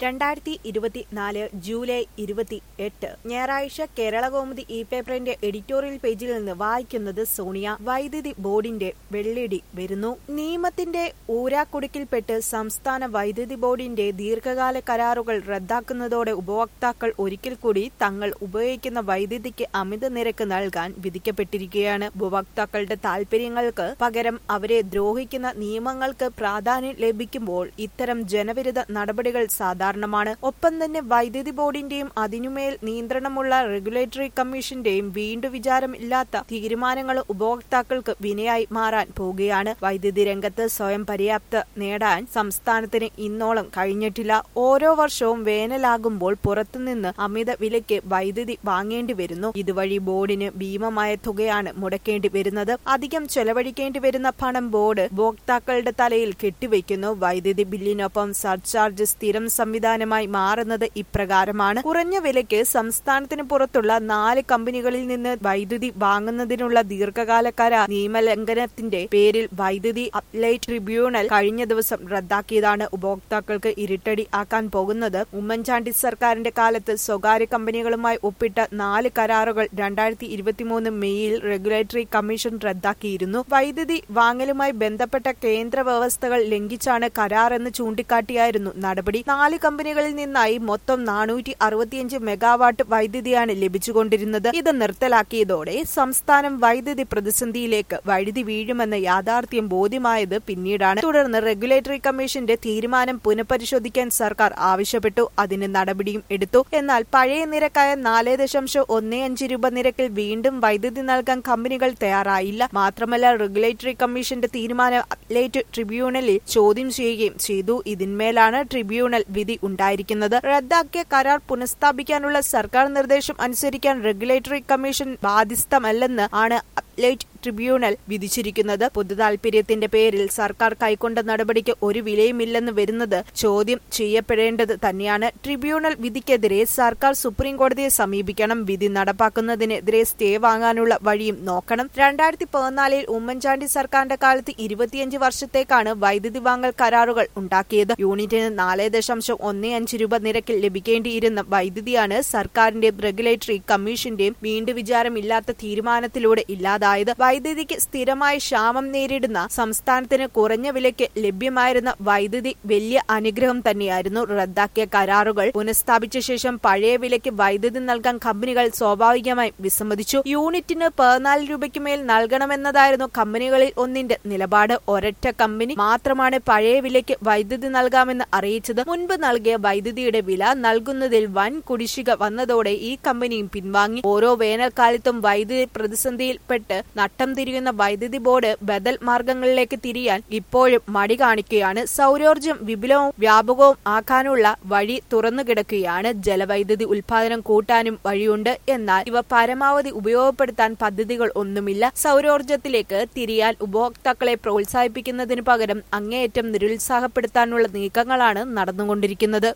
രണ്ടായിരത്തി ഇരുപത്തിനാല് ജൂലൈ ഇരുപത്തി എട്ട് ഞായറാഴ്ച കേരളകൗമുദി ഇ പേപ്പറിന്റെ എഡിറ്റോറിയൽ പേജിൽ നിന്ന് വായിക്കുന്നത് സോണിയ വൈദ്യുതി ബോർഡിന്റെ വെള്ളിടി വരുന്നു നിയമത്തിന്റെ ഊരാക്കുടുക്കിൽപ്പെട്ട് സംസ്ഥാന വൈദ്യുതി ബോർഡിന്റെ ദീർഘകാല കരാറുകൾ റദ്ദാക്കുന്നതോടെ ഉപഭോക്താക്കൾ ഒരിക്കൽ കൂടി തങ്ങൾ ഉപയോഗിക്കുന്ന വൈദ്യുതിക്ക് അമിത നിരക്ക് നൽകാൻ വിധിക്കപ്പെട്ടിരിക്കുകയാണ് ഉപഭോക്താക്കളുടെ താൽപര്യങ്ങൾക്ക് പകരം അവരെ ദ്രോഹിക്കുന്ന നിയമങ്ങൾക്ക് പ്രാധാന്യം ലഭിക്കുമ്പോൾ ഇത്തരം ജനവിരുദ്ധ നടപടികൾ സാധാരണമാണ് ഒപ്പം തന്നെ വൈദ്യുതി ബോർഡിന്റെയും അതിനുമേൽ നിയന്ത്രണമുള്ള റെഗുലേറ്ററി കമ്മീഷന്റെയും വീണ്ടും വിചാരമില്ലാത്ത തീരുമാനങ്ങൾ ഉപഭോക്താക്കൾക്ക് വിനയായി മാറാൻ പോകുകയാണ് വൈദ്യുതി രംഗത്ത് സ്വയം പര്യാപ്ത നേടാൻ സംസ്ഥാനത്തിന് ഇന്നോളം കഴിഞ്ഞിട്ടില്ല ഓരോ വർഷവും വേനലാകുമ്പോൾ പുറത്തുനിന്ന് അമിത വിലയ്ക്ക് വൈദ്യുതി വാങ്ങേണ്ടി വരുന്നു ഇതുവഴി ബോർഡിന് ഭീമമായ തുകയാണ് മുടക്കേണ്ടി വരുന്നത് അധികം ചെലവഴിക്കേണ്ടി വരുന്ന പണം ബോർഡ് ഉപഭോക്താക്കളുടെ തലയിൽ കെട്ടിവെക്കുന്നു വൈദ്യുതി ബില്ലിനൊപ്പം സർചാർജ് സ്ഥിരം സംവിധാനമായി മാറുന്നത് ഇപ്രകാരമാണ് കുറഞ്ഞ വിലയ്ക്ക് സംസ്ഥാനത്തിന് പുറത്തുള്ള നാല് കമ്പനികളിൽ നിന്ന് വൈദ്യുതി വാങ്ങുന്നതിനുള്ള ദീർഘകാല കരാർ നിയമലംഘനത്തിന്റെ പേരിൽ വൈദ്യുതി അപ്ലൈറ്റ് ട്രിബ്യൂണൽ കഴിഞ്ഞ ദിവസം റദ്ദാക്കിയതാണ് ഉപഭോക്താക്കൾക്ക് ഇരുട്ടടി ആക്കാൻ പോകുന്നത് ഉമ്മൻചാണ്ടി സർക്കാരിന്റെ കാലത്ത് സ്വകാര്യ കമ്പനികളുമായി ഒപ്പിട്ട നാല് കരാറുകൾ രണ്ടായിരത്തി ഇരുപത്തിമൂന്ന് മെയ്യിൽ റെഗുലേറ്ററി കമ്മീഷൻ റദ്ദാക്കിയിരുന്നു വൈദ്യുതി വാങ്ങലുമായി ബന്ധപ്പെട്ട കേന്ദ്ര വ്യവസ്ഥകൾ ലംഘിച്ചാണ് കരാർ എന്ന് ചൂണ്ടിക്കാട്ടിയായിരുന്നു നടപടി നാല് കമ്പനികളിൽ നിന്നായി മൊത്തം നാനൂറ്റി അറുപത്തിയഞ്ച് മെഗാവാട്ട് വൈദ്യുതിയാണ് ലഭിച്ചുകൊണ്ടിരുന്നത് ഇത് നിർത്തലാക്കിയതോടെ സംസ്ഥാനം വൈദ്യുതി പ്രതിസന്ധിയിലേക്ക് വഴുതി വീഴുമെന്ന യാഥാർത്ഥ്യം ബോധ്യമായത് പിന്നീടാണ് തുടർന്ന് റെഗുലേറ്ററി കമ്മീഷന്റെ തീരുമാനം പുനഃപരിശോധിക്കാൻ സർക്കാർ ആവശ്യപ്പെട്ടു അതിന് നടപടിയും എടുത്തു എന്നാൽ പഴയ നിരക്കായ നാല് ദശാംശം ഒന്ന് അഞ്ച് രൂപ നിരക്കിൽ വീണ്ടും വൈദ്യുതി നൽകാൻ കമ്പനികൾ തയ്യാറായില്ല മാത്രമല്ല റെഗുലേറ്ററി കമ്മീഷന്റെ തീരുമാനം അപ്ലേറ്റ് ട്രിബ്യൂണലിൽ ചോദ്യം ചെയ്യുകയും ചെയ്തു ഇതിന്മേലാണ് ട്രിബ്യൂണൽ വിധി ഉണ്ടായിരിക്കുന്നത് റദ്ദാക്കിയ കരാർ പുനഃസ്ഥാപിക്കാനുള്ള സർക്കാർ നിർദ്ദേശം അനുസരിക്കാൻ റെഗുലേറ്ററി കമ്മീഷൻ ബാധ്യസ്ഥമല്ലെന്ന് ആണ് അപ്ലേറ്റ് ട്രിബ്യൂണൽ വിധിച്ചിരിക്കുന്നത് പൊതുതാൽപര്യത്തിന്റെ പേരിൽ സർക്കാർ കൈക്കൊണ്ട നടപടിക്ക് ഒരു വിലയുമില്ലെന്ന് വരുന്നത് ചോദ്യം ചെയ്യപ്പെടേണ്ടത് തന്നെയാണ് ട്രിബ്യൂണൽ വിധിക്കെതിരെ സർക്കാർ സുപ്രീം കോടതിയെ സമീപിക്കണം വിധി നടപ്പാക്കുന്നതിനെതിരെ സ്റ്റേ വാങ്ങാനുള്ള വഴിയും നോക്കണം രണ്ടായിരത്തി പതിനാലിൽ ഉമ്മൻചാണ്ടി സർക്കാരിന്റെ കാലത്ത് ഇരുപത്തിയഞ്ച് വർഷത്തേക്കാണ് വൈദ്യുതി വാങ്ങൽ കരാറുകൾ ഉണ്ടാക്കിയത് യൂണിറ്റിന് നാല് ദശാംശം ഒന്ന് അഞ്ച് രൂപ നിരക്കിൽ ലഭിക്കേണ്ടിയിരുന്ന വൈദ്യുതിയാണ് സർക്കാരിന്റെ റെഗുലേറ്ററി കമ്മീഷന്റെയും വീണ്ടും വിചാരമില്ലാത്ത തീരുമാനത്തിലൂടെ ഇല്ലാതായത് വൈദ്യുതിക്ക് സ്ഥിരമായി ക്ഷാമം നേരിടുന്ന സംസ്ഥാനത്തിന് കുറഞ്ഞ വിലയ്ക്ക് ലഭ്യമായിരുന്ന വൈദ്യുതി വലിയ അനുഗ്രഹം തന്നെയായിരുന്നു റദ്ദാക്കിയ കരാറുകൾ പുനഃസ്ഥാപിച്ച ശേഷം പഴയ വിലയ്ക്ക് വൈദ്യുതി നൽകാൻ കമ്പനികൾ സ്വാഭാവികമായി വിസമ്മതിച്ചു യൂണിറ്റിന് പതിനാല് രൂപയ്ക്ക് മേൽ നൽകണമെന്നതായിരുന്നു കമ്പനികളിൽ ഒന്നിന്റെ നിലപാട് ഒരൊറ്റ കമ്പനി മാത്രമാണ് പഴയ വിലയ്ക്ക് വൈദ്യുതി നൽകാമെന്ന് അറിയിച്ചത് മുൻപ് നൽകിയ വൈദ്യുതിയുടെ വില നൽകുന്നതിൽ വൻ കുടിശ്ശിക വന്നതോടെ ഈ കമ്പനിയും പിൻവാങ്ങി ഓരോ വേനൽക്കാലത്തും വൈദ്യുതി പ്രതിസന്ധിയിൽപ്പെട്ട് നട്ടം തിരിയുന്ന വൈദ്യുതി ബോർഡ് ബദൽ മാർഗങ്ങളിലേക്ക് തിരിയാൻ ഇപ്പോഴും മടി കാണിക്കുകയാണ് സൗരോർജ്ജം വിപുലവും വ്യാപകവും ആക്കാനുള്ള വഴി തുറന്നു കിടക്കുകയാണ് ജലവൈദ്യുതി ഉൽപാദനം കൂട്ടാനും വഴിയുണ്ട് എന്നാൽ ഇവ പരമാവധി ഉപയോഗപ്പെടുത്താൻ പദ്ധതികൾ ഒന്നുമില്ല സൗരോർജ്ജത്തിലേക്ക് തിരിയാൻ ഉപഭോക്താക്കളെ പ്രോത്സാഹിപ്പിക്കുന്നതിന് പകരം അങ്ങേയറ്റം നിരുത്സാഹപ്പെടുത്താനുള്ള നീക്കങ്ങളാണ് നടന്നുകൊണ്ടിരിക്കുന്നത്